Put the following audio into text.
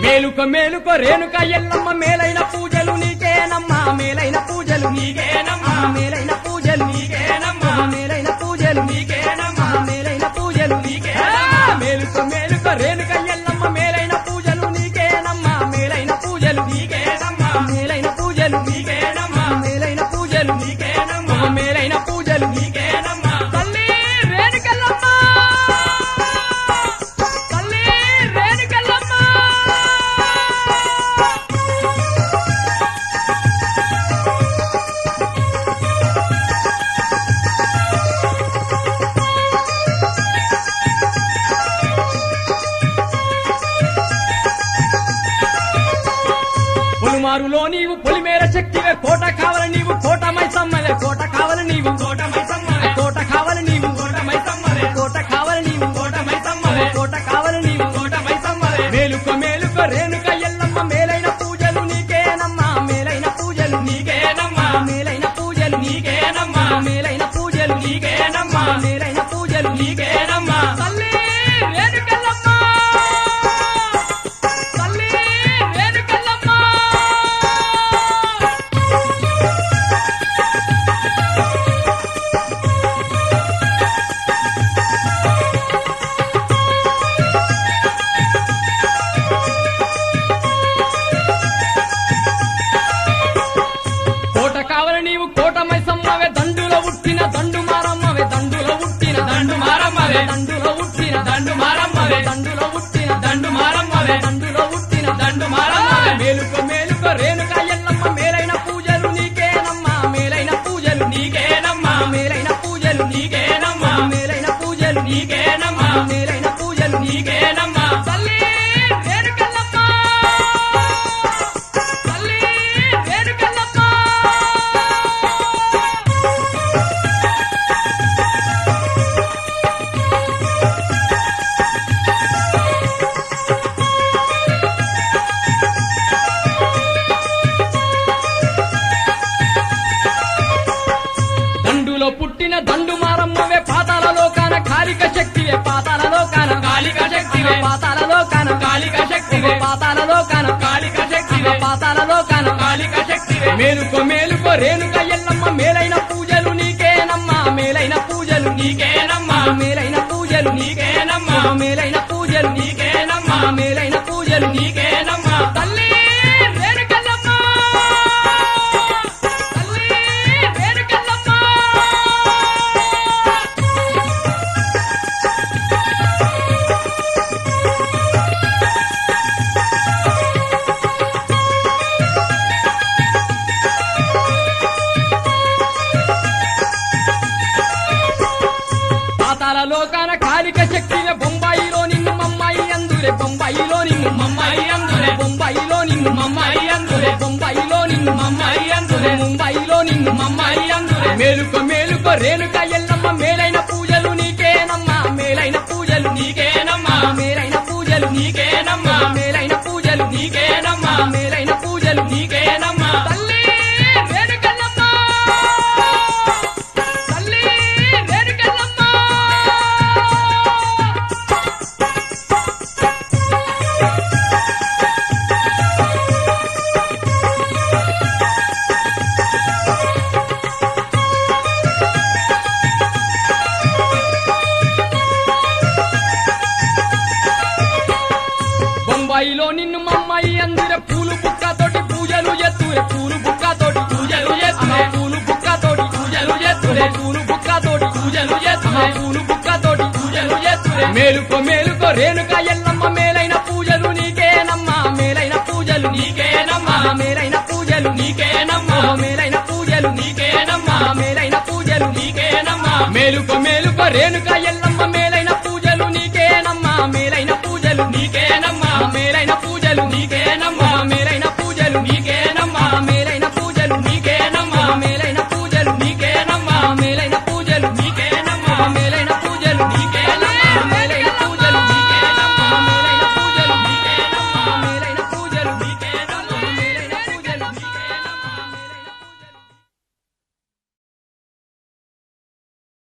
మేలుక మేలుక రేణుక ఎల్లమ్మ మేలైన పూజలు నీకేనమ్మా మేలైన పూజలు నీకేనమ్మా. మేలైన పూజలు నీకేనమ్మా. మేలైన పూజలు నీకేనమ్మా. మేలైన పూజలు నీకేనమ్మా. మేలుక మేలుక రేణుక ఎల్లమ్మ మేలైన పూజలు నీకేనమ్మా మేలైన పూజలు నీకేనమ్మా. మేలైన పూజలు నీకేనమ్మా. మేలైన పూజలు నీకేనమ్మా. మేలైన పూజలు నీకేనమ్మా. తల్లి రేణుకల్లమ్మ తల్లి రేణుకల్లమ్మ పొలిమారులో నీవు పొలిమేర శక్తివే కోట కావల నీవు కోట మైసమ్మవే కోట కావల నీవు కోట మైసమ్మవే. కోట కావల నీవు కోట మైసమ్మవే. కోట కావల నీవు కోట మైసమ్మవే. కోట కావల నీవు కోట మైసమ్మవే. మేలుక మేలుక రేణుక ఎల్లమ్మ మేలైన పూజలు నీకేనమ్మా మేలైన పూజలు నీకేనమ్మా. మేలైన పూజలు నీకేనమ్మా. మేలైన పూజలు నీకేనమ్మా. మేలైన పూజలు నీకేనమ్మా. తల్లి రేణుకల్లమ్మ తల్లి రేణుకల్లమ్మ కోట కావల నీవు కోట మైసమ్మవే దండులో ఉట్టిన దండు మారమ్మవే దండులో ఉట్టిన దండు మారమ్మవే. దండులో ఉట్టిన దండు మారమ్మవే. దండులో ఉట్టిన దండు మారమ్మవే. దండులో ఉట్టిన దండు మారమ్మవే. మేలుక మేలుక రేణుక ఎల్లమ్మ మేలైన పూజలు నీకేనమ్మా మేలైన పూజలు నీకేనమ్మా. మేలైన పూజలు నీకేనమ్మా. మేలైన పూజలు నీకేనమ్మా. మేలైన పూజలు నీకేనమ్మా. తల్లి రేణుకల్లమ్మ తల్లి రేణుకల్లమ్మ దండులో పుట్టిన దండు మారమ్మవే పాతాల లోకాన కాలిక శక్తివే పాతాల లోకాన కాళిక శక్తివే. పాతాల లోకాన కాళిక శక్తివే. పాతాల లోకాన కాళిక శక్తివే. పాతాల లోకాన కాళిక శక్తివే. మేలుకో మేలుకో రేణుక ఎల్లమ్మ మేలైన పూజలు నీకేనమ్మా మేలైన పూజలు నీకేనమ్మా. మేలైన పూజలు నీకేనమ్మా. మేలైన పూజలు నీకేనమ్మా. మేలైన పూజలు నీకేనమ్మా. తల్లి రేణుకల్లమ్మ తల్లి రేణుకల్లమ్మ పాతాల లోకాన కాలిక శక్తివే బొంబాయిలో నిన్ను మమ్మాయి అందురే బొంబాయిలో నిన్ను మమ్మాయి అందురే. బొంబాయిలో నిన్ను మమ్మాయి అందురే. బొంబాయిలో నిన్ను మమ్మాయి అందురే. ముంబాయిలో నిన్ను మమ్మాయి అందురే. మేలుక మేలుక రేణుక ఎల్లమ్మ మేలైన పూజలు నీకేనమ్మా మేలైన పూజలు నీకేనమ్మా. మేలైన పూజలు నీకేనమ్మా. మేలైన పూజలు నీకేనమ్మా. మేలైన పూజలు నీకేనమ్మా. తల్లి రేణుకల్లమ్మ తల్లి రేణుకల్లమ్మ బొంబాయిలో నిన్ను మమ్మాయి అందురే పూలు బుక్కతోటి పూజలు ఎత్తురే పూలు బుక్కతోటి పూజలు చేస్తురే. పూలు బుక్కతోటి పూజలు చేస్తురే. పూలు బుక్కతోటి పూజలు చేస్తురే. పూలు బుక్కతోటి పూజలు చేస్తురే. మేలుకో మేలుకో రేణుక ఎల్లమ్మ మేలైన పూజలు నీకేనమ్మా మేలైన పూజలు నీకేనమ్మా. మేలైన పూజలు నీకేనమ్మా. మేలైన పూజలు నీకేనమ్మా. మేలైన పూజలు నీకేనమ్మా. మేలుకో మేలుకో రేణుక ఎల్లమ్మ